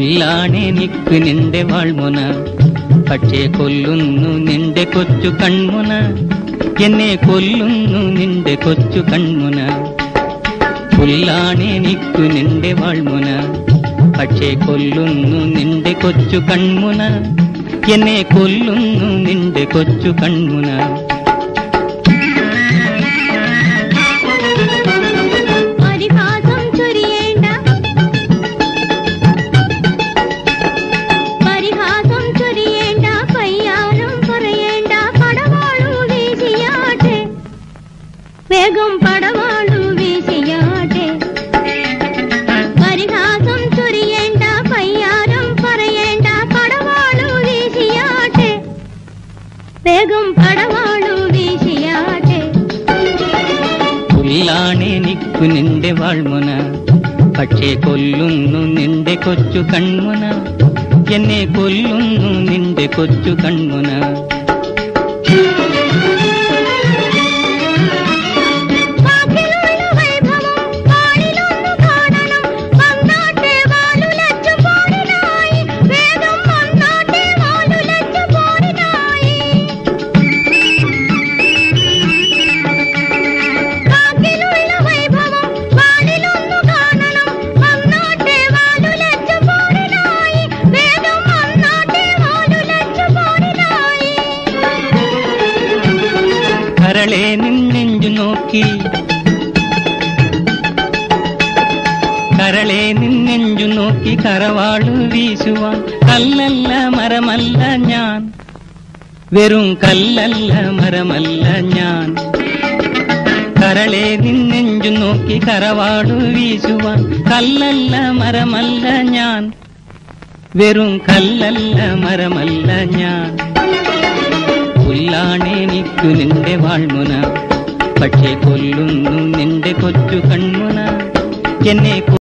പുല്ലാണെനിക്ക് നിന്റെ വാൾമുന പക്ഷേ കൊല്ലുന്നു നിന്റെ കൊച്ചു കൺമുന എന്നെ കൊല്ലുന്നു നിന്റെ കൊച്ചു കൺമുന പുല്ലാണെനിക്കു നിന്റെ വാൾമുന പക്ഷേ കൊല്ലുന്നു നിന്റെ കൊച്ചു കൺമുന എന്നെ കൊല്ലുന്നു നിന്റെ കൊച്ചു കൺമുന പരിഹാസം ചൊരിയേണ്ട പരിഹാസം ചൊരിയേണ്ട പയ്യാരം പറയേണ്ട പടവാളു വീശിയാട്ടെ വേഗം പടവാളു വീശിയാട്ടെ പരിഹാസം ചൊരിയേണ്ട പയ്യാരം പറയേണ്ട പടവാളു വീശിയാട്ടെ വേഗം പടവാളു വീശിയാട്ടെ പുല്ലാണെനിക്കു നിന്റെ വാൾമുന പക്ഷേ കൊല്ലുന്നു നിന്റെ കൊച്ചു കൺമുന എന്നെ കൊല്ലുന്നു നിന്റെ കൊച്ചു കൺമുന വാക്കിലുള്ള വൈഭവം വാണിലൊന്നു കാണണം വന്നാട്ടെ വാലുലച്ചു പോരിനായി വേഗം വന്നാട്ടെ വാലുലച്ചു പോരിനായി വാക്കിലുള്ള വൈഭവം വാണിലൊന്നു കാണണം വന്നാട്ടെ വാലുലച്ചു പോരിനായി വേഗം വന്നാട്ടെ വാലുലച്ചു പോരിനായി കരളെ നിന്നെഞ്ചു നോക്കി കരളെ നിന്നെഞ്ചു നോക്കി കരവാളു വീശുവാൻ കല്ലല്ല മരമല്ല ഞാൻ വെറും കല്ലല്ല മരമല്ല ഞാൻ കരളെ നിന്നെഞ്ചു നോക്കി കരവാളു വീശുവാൻ കല്ലല്ല മരമല്ല ഞാൻ വെറും കല്ലല്ല മരമല്ല ഞാൻ പുല്ലാണെനിക്കു നിന്റെ വാൾമുന പക്ഷേ കൊല്ലുന്നു നിന്റെ കൊച്ചു കൺമുന എന്നെ